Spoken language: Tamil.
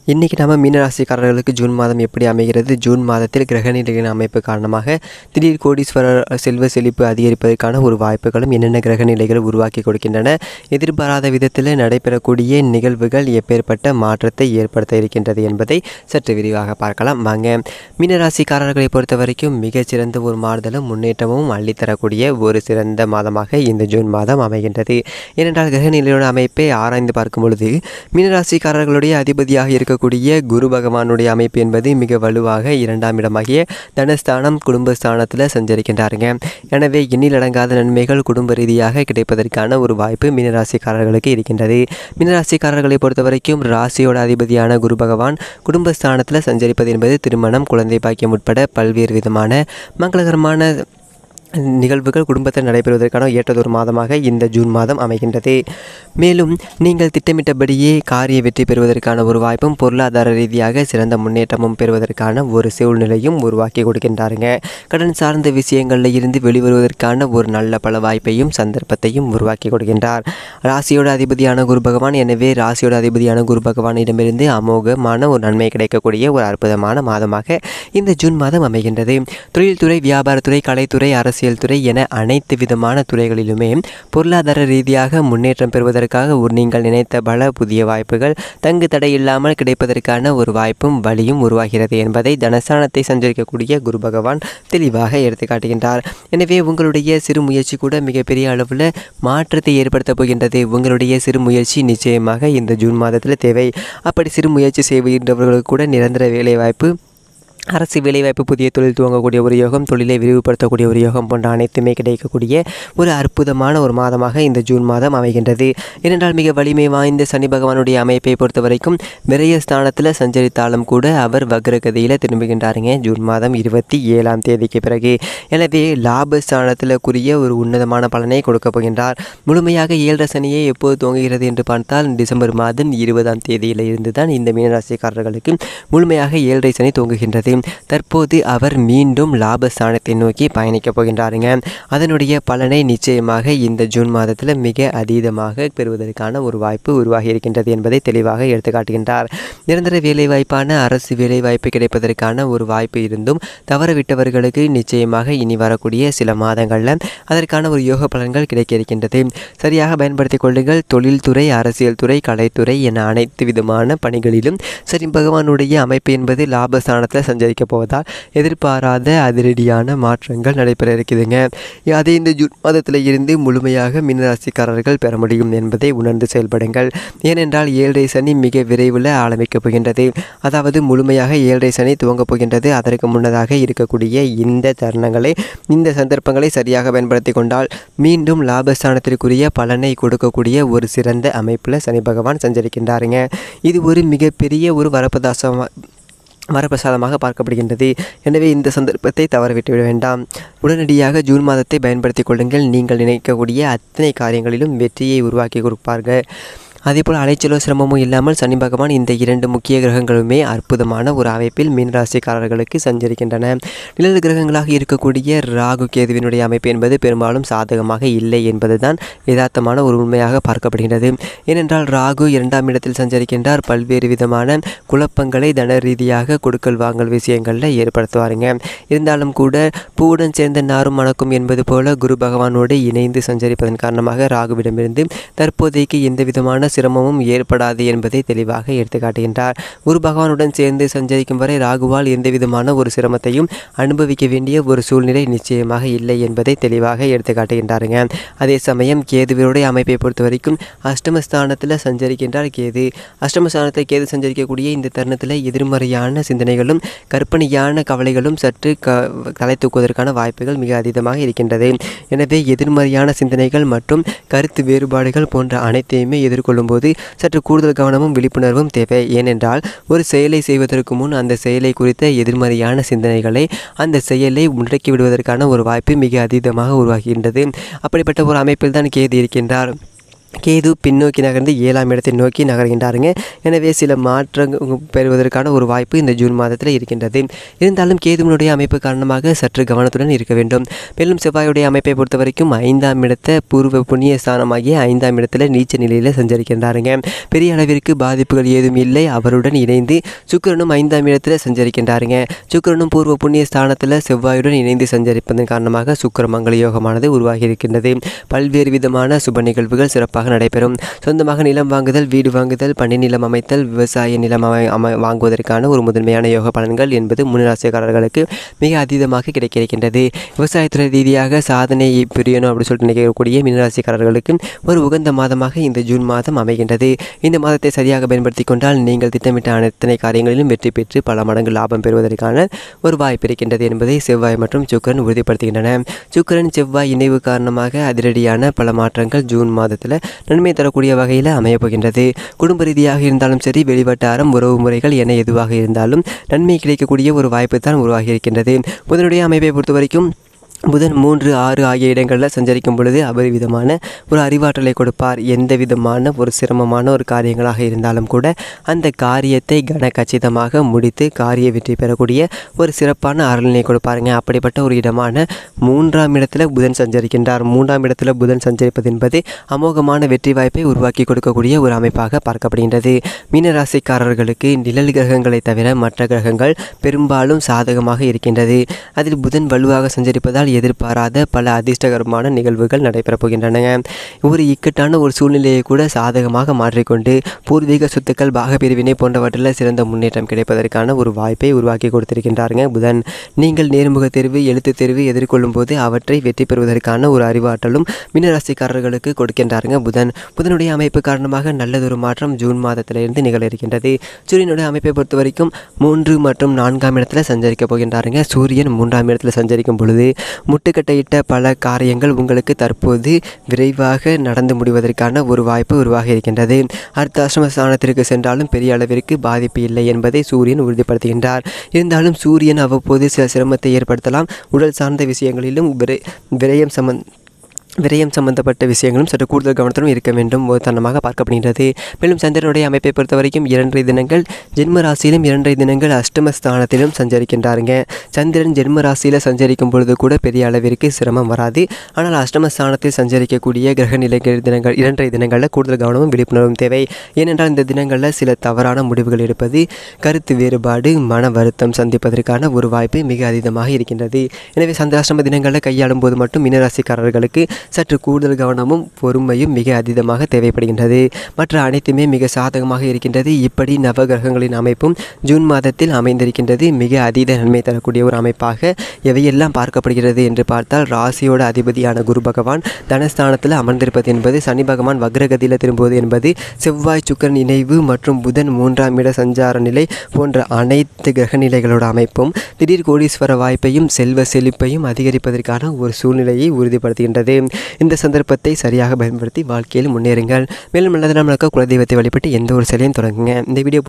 இன்றைக்கி நம்ம மீனராசிக்காரர்களுக்கு ஜூன் மாதம் எப்படி அமைகிறது ஜூன் மாதத்தில் கிரகநிலைகளின் அமைப்பு காரணமாக திடீர் கோடீஸ்வரர் செல்வ செழிப்பு அதிகரிப்பதற்கான ஒரு வாய்ப்புகளும் என்னென்ன கிரகநிலைகள் உருவாக்கி கொடுக்கின்றன எதிர்பாராத விதத்தில் நடைபெறக்கூடிய நிகழ்வுகள் எப்பேற்பட்ட மாற்றத்தை ஏற்படுத்த இருக்கின்றது என்பதை சற்று விரிவாக பார்க்கலாம் வாங்க மீனராசிக்காரர்களை பொறுத்த வரைக்கும் மிகச்சிறந்த ஒரு மாறுதலும் முன்னேற்றமும் அள்ளித்தரக்கூடிய ஒரு சிறந்த மாதமாக இந்த ஜூன் மாதம் அமைகின்றது ஏனென்றால் கிரகநிலையோட அமைப்பை ஆராய்ந்து பார்க்கும் பொழுது மீனராசிக்காரர்களுடைய அதிபதியாக இருக்கக்கூடிய குரு பகவானுடைய அமைப்பு என்பது மிக வலுவாக இரண்டாம் இடமாகிய தனஸ்தானம் குடும்பஸ்தானத்தில் சஞ்சரிக்கின்றாருங்க எனவே எண்ணிலடங்காத நன்மைகள் குடும்ப ரீதியாக கிடைப்பதற்கான ஒரு வாய்ப்பு மீனராசிக்காரர்களுக்கு இருக்கின்றது மீனராசிக்காரர்களை பொறுத்த வரைக்கும் ராசியோட அதிபதியான குரு பகவான் குடும்பஸ்தானத்தில் சஞ்சரிப்பது என்பது திருமணம் குழந்தை பாக்கியம் உட்பட பல்வேறு விதமான மங்களகரமான நிகழ்வுகள் குடும்பத்தில் நடைபெறுவதற்கான ஏற்றதொரு மாதமாக இந்த ஜூன் மாதம் அமைகின்றது மேலும் நீங்கள் திட்டமிட்டபடியே காரிய வெற்றி பெறுவதற்கான ஒரு வாய்ப்பும் பொருளாதார ரீதியாக சிறந்த முன்னேற்றமும் பெறுவதற்கான ஒரு சூழ்நிலையும் உருவாக்கி கொடுக்கின்றாருங்க கடன் சார்ந்த விஷயங்களில் இருந்து வெளிவருவதற்கான ஒரு நல்ல பல வாய்ப்பையும் சந்தர்ப்பத்தையும் உருவாக்கி கொடுக்கின்றார் ராசியோட அதிபதியான குரு பகவான் எனவே ராசியோட அதிபதியான குரு பகவானிடமிருந்து அமோகமான ஒரு நன்மை கிடைக்கக்கூடிய ஒரு அற்புதமான மாதமாக இந்த ஜூன் மாதம் அமைகின்றது தொழில்துறை வியாபாரத்துறை கலைத்துறை அரசியல் துறை என அனைத்து விதமான துறைகளிலுமே பொருளாதார ரீதியாக முன்னேற்றம் பெறுவதற்காக ஒரு நீங்கள் நினைத்த பல புதிய வாய்ப்புகள் தங்கு தடை இல்லாமல் கிடைப்பதற்கான ஒரு வாய்ப்பும் வழியும் உருவாகிறது என்பதை தனஸ்தானத்தை சஞ்சரிக்கக்கூடிய குரு பகவான் தெளிவாக எடுத்து காட்டுகின்றார் எனவே உங்களுடைய சிறு முயற்சி கூட மிகப்பெரிய அளவில் மாற்றத்தை ஏற்படுத்தப் போகின்றது உங்களுடைய சிறு முயற்சி நிச்சயமாக இந்த ஜூன் மாதத்தில் தேவை அப்படி சிறு முயற்சி செய்கின்றவர்களுக்கு கூட நிரந்தர வேலைவாய்ப்பு அரசு வேலைவாய்ப்பு புதிய தொழில் துவங்கக்கூடிய ஒரு யோகம் தொழிலை விரிவுபடுத்தக்கூடிய ஒரு யோகம் போன்ற அனைத்துமே கிடைக்கக்கூடிய ஒரு அற்புதமான ஒரு மாதமாக இந்த ஜூன் மாதம் அமைகின்றது ஏனென்றால் மிக வலிமை வாய்ந்த சனி பகவானுடைய அமைப்பை பொறுத்த வரைக்கும் விரய ஸ்தானத்தில் சஞ்சரித்தாலும் கூட அவர் வக்ரகதியில் திரும்புகின்றாருங்க ஜூன் மாதம் இருபத்தி ஏழாம் தேதிக்கு பிறகு எனவே லாப ஸ்தானத்திற்குரிய ஒரு உன்னதமான பலனை கொடுக்கப் போகின்றார் முழுமையாக ஏழரை சனியை எப்போது துவங்குகிறது என்று பார்த்தால் டிசம்பர் மாதம் இருபதாம் தேதியில் இருந்து தான் இந்த மீனராசிக்காரர்களுக்கு முழுமையாக ஏழரை சனி துவங்குகின்றது தற்போது அவர் மீண்டும் லாபஸ்தானத்தை நோக்கி பயணிக்கப் போகின்றாருங்க அதனுடைய பலனை நிச்சயமாக இந்த ஜூன் மாதத்தில் மிக அதீதமாக பெறுவதற்கான ஒரு வாய்ப்பு உருவாகி இருக்கின்றது என்பதை தெளிவாக எடுத்து காட்டுகின்றார் நிரந்தர வேலைவாய்ப்பான அரசு வேலைவாய்ப்பு கிடைப்பதற்கான ஒரு வாய்ப்பு இருந்தும் தவறவிட்டவர்களுக்கு நிச்சயமாக இனி வரக்கூடிய சில மாதங்களில் அதற்கான ஒரு யோக பலன்கள் கிடைக்க இருக்கின்றது சரியாக பயன்படுத்திக் கொள்ளுங்கள் தொழில்துறை அரசியல் துறை கலைத்துறை என அனைத்து விதமான பணிகளிலும் சரி பகவானுடைய அமைப்பு என்பது லாபஸ்தானத்தில் சஞ்சரிக்க போவதால் எதிர்பாராத அதிரடியான மாற்றங்கள் நடைபெற இருக்குதுங்க அதை இந்த ஜூன் மாதத்தில் இருந்து முழுமையாக மீனராசிக்காரர்கள் பெற முடியும் என்பதை உணர்ந்து செயல்படுங்கள் ஏனென்றால் ஏழரை சனி மிக விரைவில் ஆரம்பிக்கப் போகின்றது அதாவது முழுமையாக ஏழரை சனி துவங்கப் போகின்றது அதற்கு முன்னதாக இருக்கக்கூடிய இந்த தருணங்களை இந்த சந்தர்ப்பங்களை சரியாக பயன்படுத்தி கொண்டால் மீண்டும் லாபஸ்தானத்திற்குரிய பலனை கொடுக்கக்கூடிய ஒரு சிறந்த அமைப்பில் சனி பகவான் சஞ்சரிக்கின்றாருங்க இது ஒரு மிகப்பெரிய ஒரு வரப்பிரதாசமாக வரப்பிரசாதமாக பார்க்கப்படுகின்றது எனவே இந்த சந்தர்ப்பத்தை தவறவிட்டுவிட வேண்டாம் உடனடியாக ஜூன் மாதத்தை பயன்படுத்திக் கொள்ளுங்கள் நீங்கள் நினைக்கக்கூடிய அத்தனை காரியங்களிலும் வெற்றியை உருவாக்கி கொடுப்பார்கள் அதேபோல் அலைச்சலோ சிரமமும் இல்லாமல் சனி பகவான் இந்த இரண்டு முக்கிய கிரகங்களுமே அற்புதமான ஒரு அமைப்பில் மீனராசிக்காரர்களுக்கு சஞ்சரிக்கின்றன நிழல் கிரகங்களாக இருக்கக்கூடிய ராகு கேதுவினுடைய அமைப்பு என்பது பெரும்பாலும் சாதகமாக இல்லை என்பதுதான் யதார்த்தமான ஒரு உண்மையாக பார்க்கப்படுகின்றது ஏனென்றால் ராகு இரண்டாம் இடத்தில் சஞ்சரிக்கின்றார் பல்வேறு விதமான குழப்பங்களை தன ரீதியாக கொடுக்கல் வாங்கல் விஷயங்களில் ஏற்படுத்துவாருங்க இருந்தாலும் கூட பூவுடன் சேர்ந்த நாரும் மணக்கும் என்பது போல குரு பகவானோடு இணைந்து சஞ்சரிப்பதன் காரணமாக ராகுவிடமிருந்து தற்போதைக்கு எந்த விதமான சிரமமும் ஏற்படாது என்பதை தெளிவாக எடுத்து காட்டுகின்றார் குரு பகவானுடன் சேர்ந்து சஞ்சரிக்கும் வரை ராகுவால் எந்த விதமான ஒரு சிரமத்தையும் அனுபவிக்க வேண்டிய ஒரு சூழ்நிலை நிச்சயமாக இல்லை என்பதை தெளிவாக எடுத்து காட்டுகின்றாருங்க அதே சமயம் கேதுவினுடைய அமைப்பை பொறுத்த வரைக்கும் அஷ்டமஸ்தானத்தில் சஞ்சரிக்கின்றார் கேது அஷ்டமஸ்தானத்தில் கேது சஞ்சரிக்கக்கூடிய இந்த தருணத்தில் எதிர்மறையான சிந்தனைகளும் கற்பனையான கவலைகளும் சற்று க தலை தூக்குவதற்கான வாய்ப்புகள் மிக அதீதமாக இருக்கின்றது எனவே எதிர்மறையான சிந்தனைகள் மற்றும் கருத்து வேறுபாடுகள் போன்ற அனைத்தையுமே எதிர்கொள்ளும் போது சற்று கூடுதல் கவனமும் விழிப்புணர்வும் தேவை ஏனென்றால் ஒரு செயலை செய்வதற்கு முன் அந்த செயலை குறித்த எதிர்மறையான சிந்தனைகளை அந்த செயலை முடக்கி விடுவதற்கான ஒரு வாய்ப்பு மிக அதீதமாக உருவாகின்றது அப்படிப்பட்ட ஒரு அமைப்பில் தான் கேது இருக்கின்றார் கேது பின்னோக்கி நகர்ந்து ஏழாம் இடத்தை நோக்கி நகர்கின்றாருங்க எனவே சில மாற்றங்கள் பெறுவதற்கான ஒரு வாய்ப்பு இந்த ஜூன் மாதத்தில் இருக்கின்றது இருந்தாலும் கேதுவினுடைய அமைப்பு காரணமாக சற்று கவனத்துடன் இருக்க வேண்டும் மேலும் செவ்வாயுடைய அமைப்பை பொறுத்த வரைக்கும் ஐந்தாம் இடத்தை பூர்வ புண்ணிய ஸ்தானமாகிய ஐந்தாம் இடத்துல நீச்ச நிலையில் சஞ்சரிக்கின்றாருங்க பெரிய அளவிற்கு பாதிப்புகள் ஏதும் இல்லை அவருடன் இணைந்து சுக்கிரனும் ஐந்தாம் இடத்துல சஞ்சரிக்கின்றாருங்க சுக்கிரனும் பூர்வ புண்ணிய ஸ்தானத்தில் செவ்வாயுடன் இணைந்து சஞ்சரிப்பதன் காரணமாக சுக்கிரமங்கல யோகமானது உருவாகி இருக்கின்றது பல்வேறு விதமான சுப நிகழ்வுகள் சிறப்பாக நடைபெறும் சொந்தமாக நிலம் வாங்குதல் வீடு வாங்குதல் பண்ணை நிலம் அமைத்தல் விவசாய நிலம் அமை அமை வாங்குவதற்கான ஒரு முதன்மையான யோக பலன்கள் என்பது முன்ராசிக்காரர்களுக்கு மிக அதீதமாக கிடைக்க இருக்கின்றது விவசாயத்துறை ரீதியாக சாதனை புரியணும் அப்படின்னு சொல்லிட்டு நினைக்கக்கூடிய மீனராசிக்காரர்களுக்கு ஒரு உகந்த மாதமாக இந்த ஜூன் மாதம் அமைகின்றது இந்த மாதத்தை சரியாக பயன்படுத்தி கொண்டால் நீங்கள் திட்டமிட்ட அத்தனை காரியங்களிலும் வெற்றி பெற்று பல மடங்கு லாபம் பெறுவதற்கான ஒரு வாய்ப்பு இருக்கின்றது என்பதை செவ்வாய் மற்றும் சுக்கரன் உறுதிப்படுத்துகின்றன சுக்கரன் செவ்வாய் இணைவு காரணமாக அதிரடியான பல மாற்றங்கள் ஜூன் மாதத்தில் நன்மை தரக்கூடிய வகையில் அமையப் போகின்றது குடும்ப ரீதியாக இருந்தாலும் சரி வெளிவட்டாரம் உறவு முறைகள் என எதுவாக இருந்தாலும் நன்மை கிடைக்கக்கூடிய ஒரு வாய்ப்பு தான் உருவாகி இருக்கின்றது புதனுடைய அமைப்பை பொறுத்த வரைக்கும் புதன் மூன்று ஆறு ஆகிய இடங்களில் சஞ்சரிக்கும் பொழுது அபரிவிதமான ஒரு அறிவாற்றலை கொடுப்பார் எந்த விதமான ஒரு சிரமமான ஒரு காரியங்களாக இருந்தாலும் கூட அந்த காரியத்தை கன கச்சிதமாக முடித்து காரிய வெற்றி பெறக்கூடிய ஒரு சிறப்பான அருளினை கொடுப்பாருங்க அப்படிப்பட்ட ஒரு இடமான மூன்றாம் இடத்துல புதன் சஞ்சரிக்கின்றார் மூன்றாம் இடத்துல புதன் சஞ்சரிப்பது என்பது அமோகமான வெற்றி வாய்ப்பை உருவாக்கி கொடுக்கக்கூடிய ஒரு அமைப்பாக பார்க்கப்படுகின்றது மீனராசிக்காரர்களுக்கு நிழல் கிரகங்களை தவிர மற்ற கிரகங்கள் பெரும்பாலும் சாதகமாக இருக்கின்றது அதில் புதன் வலுவாக சஞ்சரிப்பதால் எதிர்பாராத பல அதிர்ஷ்டகரமான நிகழ்வுகள் நடைபெறப் போகின்றன ஒரு இக்கட்டான ஒரு சூழ்நிலையை கூட சாதகமாக மாற்றிக்கொண்டு பூர்வீக சொத்துக்கள் பாகப்பிரிவினை போன்றவற்றில் சிறந்த முன்னேற்றம் கிடைப்பதற்கான ஒரு வாய்ப்பை உருவாக்கி கொடுத்திருக்கின்றாருங்க புதன் நீங்கள் நேர்முக தேர்வு எழுத்து தேர்வு எதிர்கொள்ளும் போது அவற்றை வெற்றி பெறுவதற்கான ஒரு அறிவாற்றலும் மீனராசிக்காரர்களுக்கு கொடுக்கின்றாருங்க புதன் புதனுடைய அமைப்பு காரணமாக நல்லதொரு மாற்றம் ஜூன் மாதத்திலிருந்து நிகழ இருக்கின்றது சூரியனுடைய அமைப்பை பொறுத்த வரைக்கும் மூன்று மற்றும் நான்காம் இடத்துல சஞ்சரிக்க போகின்றாருங்க சூரியன் மூன்றாம் இடத்துல சஞ்சரிக்கும் பொழுது முட்டுக்கட்டையிட்ட பல காரியங்கள் உங்களுக்கு தற்போது விரைவாக நடந்து முடிவதற்கான ஒரு வாய்ப்பு உருவாகி இருக்கின்றது அடுத்த அஷ்டம ஸ்தானத்திற்கு சென்றாலும் பெரிய அளவிற்கு பாதிப்பு இல்லை என்பதை சூரியன் உறுதிப்படுத்துகின்றார் இருந்தாலும் சூரியன் அவ்வப்போது சில சிரமத்தை ஏற்படுத்தலாம் உடல் சார்ந்த விஷயங்களிலும் விரை விரயம் சம்பந்த விரயம் சம்பந்தப்பட்ட விஷயங்களும் சற்று கூடுதல் கவனத்துடன் இருக்க வேண்டும் தன்னமாக பார்க்கப்படுகின்றது மேலும் சந்திரனுடைய அமைப்பை பொறுத்த வரைக்கும் இரண்டரை தினங்கள் ஜென்ம ராசியிலும் இரண்டரை தினங்கள் அஷ்டமஸ்தானத்திலும் சஞ்சரிக்கின்றாருங்க சந்திரன் ஜென்ம ராசியில் சஞ்சரிக்கும் பொழுது கூட பெரிய அளவிற்கு சிரமம் வராது ஆனால் அஷ்டமஸ்தானத்தில் சஞ்சரிக்கக்கூடிய கிரக நிலைகள் தினங்கள் இரண்டரை தினங்களில் கூடுதல் கவனமும் விழிப்புணர்வும் தேவை ஏனென்றால் இந்த தினங்களில் சில தவறான முடிவுகள் எடுப்பது கருத்து வேறுபாடு மன வருத்தம் சந்திப்பதற்கான ஒரு வாய்ப்பு மிக அதிகமாக இருக்கின்றது எனவே சந்திராஷ்டம தினங்களில் கையாளும் போது மட்டும் மீனராசிக்காரர்களுக்கு சற்று கூடுதல் கவனமும் பொறுமையும் மிக அதீதமாக தேவைப்படுகின்றது மற்ற அனைத்துமே மிக சாதகமாக இருக்கின்றது இப்படி நவகிரகங்களின் அமைப்பும் ஜூன் மாதத்தில் அமைந்திருக்கின்றது மிக அதீத நன்மை தரக்கூடிய ஒரு அமைப்பாக எவையெல்லாம் பார்க்கப்படுகிறது என்று பார்த்தால் ராசியோட அதிபதியான குரு பகவான் தனஸ்தானத்தில் அமர்ந்திருப்பது என்பது சனி பகவான் வக்ரகதியில் திரும்புவது என்பது செவ்வாய் சுக்கரன் இணைவு மற்றும் புதன் மூன்றாம் இட சஞ்சார நிலை போன்ற அனைத்து கிரக நிலைகளோட அமைப்பும் திடீர் கோடீஸ்வர வாய்ப்பையும் செல்வ செழிப்பையும் அதிகரிப்பதற்கான ஒரு சூழ்நிலையை உறுதிப்படுத்துகின்றது இந்த சந்தர்ப்பத்தை சரியாக பயன்படுத்தி வாழ்க்கையில் முன்னேறுங்கள் மேலும் நல்லதெல்லாம் நடக்க குலதெய்வத்தை வழிபட்டு எந்த ஒரு செயலையும் தொடங்குங்க இந்த வீடியோ